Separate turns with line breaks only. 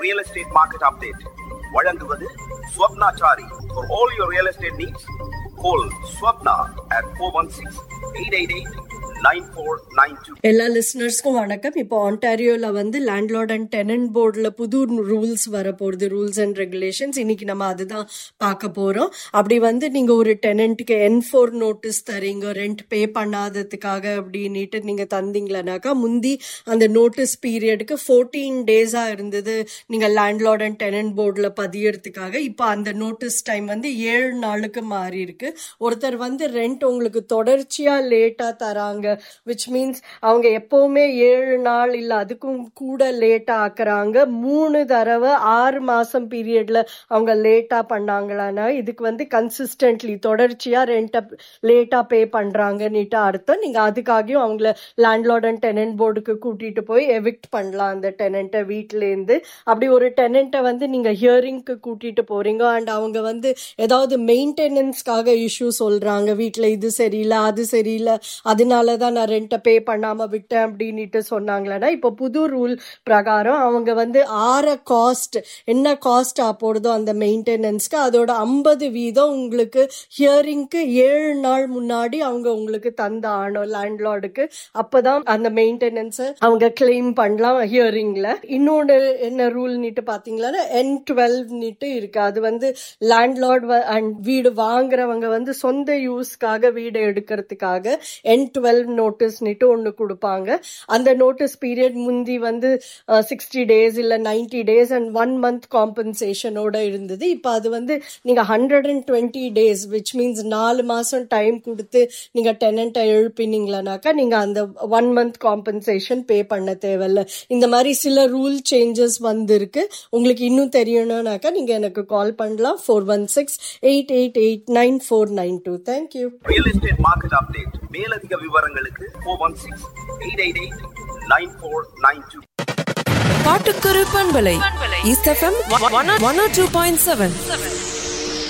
real estate market update வழங்குவது Swapnachari for all your real estate needs call Swapna at four one six eight eight eight nine four nine two
எல்லா லிசனர்ஸ்க்கும் வணக்கம் இப்போ ஆன்டாரியோல வந்து landlord and tenant போர்டில் புது rules வரப்போகுது ரூல்ஸ் அண்ட் ரெகுலேஷன்ஸ் இன்னைக்கு நம்ம அதுதான் பார்க்க போறோம் அப்படி வந்து நீங்க ஒரு டெனண்ட்டுக்கு என் ஃபோர் நோட்டீஸ் தரீங்க ரெண்ட் பே பண்ணாததுக்காக அப்படின்னுட்டு நீங்க தந்தீங்களனாக்கா முந்தி அந்த நோட்டீஸ் பீரியடுக்கு ஃபோர்டீன் டேஸா இருந்தது நீங்க லேண்ட்லார்ட் அண்ட் டெனன்ட் போர்டில் பதியறதுக்காக இப்போ அந்த நோட்டீஸ் டைம் வந்து ஏழு நாளுக்கு மாறி இருக்கு ஒருத்தர் வந்து ரெண்ட் உங்களுக்கு தொடர்ச்சியா லேட்டா தராங்க விச் மீன்ஸ் அவங்க எப்பவுமே ஏழு நாள் இல்ல அதுக்கும் கூட லேட்டா ஆக்குறாங்க மூணு தடவை ஆறு மாசம் பீரியட்ல அவங்க லேட்டா பண்ணாங்களான்னா இதுக்கு வந்து கன்சிஸ்டன்ட்லி தொடர்ச்சியா ரெண்ட்டை லேட்டா பே பண்றாங்கன்னுட்டு அர்த்தம் நீங்க அதுக்காகவும் அவங்கள லேண்ட்லார்ட் அண்ட் டெனன்ட் போர்டுக்கு கூட்டிட்டு போய் எவிக்ட் பண்ணலாம் அந்த டெனண்ட்டை வீட்ல இருந்து அப்படி ஒரு டெனண்ட்டை வந்து நீங்க ஹியரிங்க்கு கூட்டிட்டு போறீங்க அண்ட் அவங்க வந்து ஏதாவது மெயின்டெனன்ஸ்க்காக இஷ்யூ சொல்றாங்க வீட்ல இது சரியில்லை அது சரியில்லை அதனால தான் நான் ரெண்ட்டை பே பண்ணாம விட்டேன் அப்படின்னுட்டு சொன்னாங்களேன்னா இப்போ புது ரூல் பிரகாரம் அவங்க வந்து ஆற காஸ்ட் என்ன காஸ்ட் போடுதோ அந்த மெயின்டெனன்ஸ்க்கு அதோட ஐம்பது வீதம் உங்களுக்கு ஹியரிங்க்கு ஏழு நாள் முன்னாடி அவங்க உங்களுக்கு தந்த ஆனோ லேண்ட்லார்டுக்கு அப்பதான் அந்த மெயின்டெனன்ஸை அவங்க கிளைம் பண்ணலாம் ஹியரிங்ல இன்னொன்று என்ன ரூல் நீட்டு பாத்தீங்களா என் டுவெல் நீட்டு இருக்கு அது வந்து லேண்ட்லார்ட் அண்ட் வீடு வாங்குறவங்க வந்து சொந்த யூஸ்க்காக வீடு எடுக்கிறதுக்காக என் டுவெல் நோட்டீஸ்னுட்டு ஒன்று கொடுப்பாங்க அந்த நோட்டீஸ் பீரியட் முந்தி வந்து சிக்ஸ்டி டேஸ் இல்லை ninety days and one month காம்பன்சேஷனோட இருந்தது இப்போ அது வந்து நீங்கள் hundred and twenty days which means நாலு மாதம் டைம் கொடுத்து நீங்கள் டெனண்ட்டை எழுப்பினீங்களானாக்கா நீங்கள் அந்த ஒன் மந்த் காம்பன்சேஷன் பே பண்ண தேவையில்ல இந்த மாதிரி சில ரூல் சேஞ்சஸ் வந்திருக்கு உங்களுக்கு இன்னும் தெரியணும்னாக்கா நீங்கள் எனக்கு கால் பண்ணலாம் four one six eight eight eight nine four nine two thank you
real estate market update மேலதிக விவரங்களுக்கு four one six eight eight eight nine four nine two
பாட்டுக்குரு பண்பலை east FM one two point seven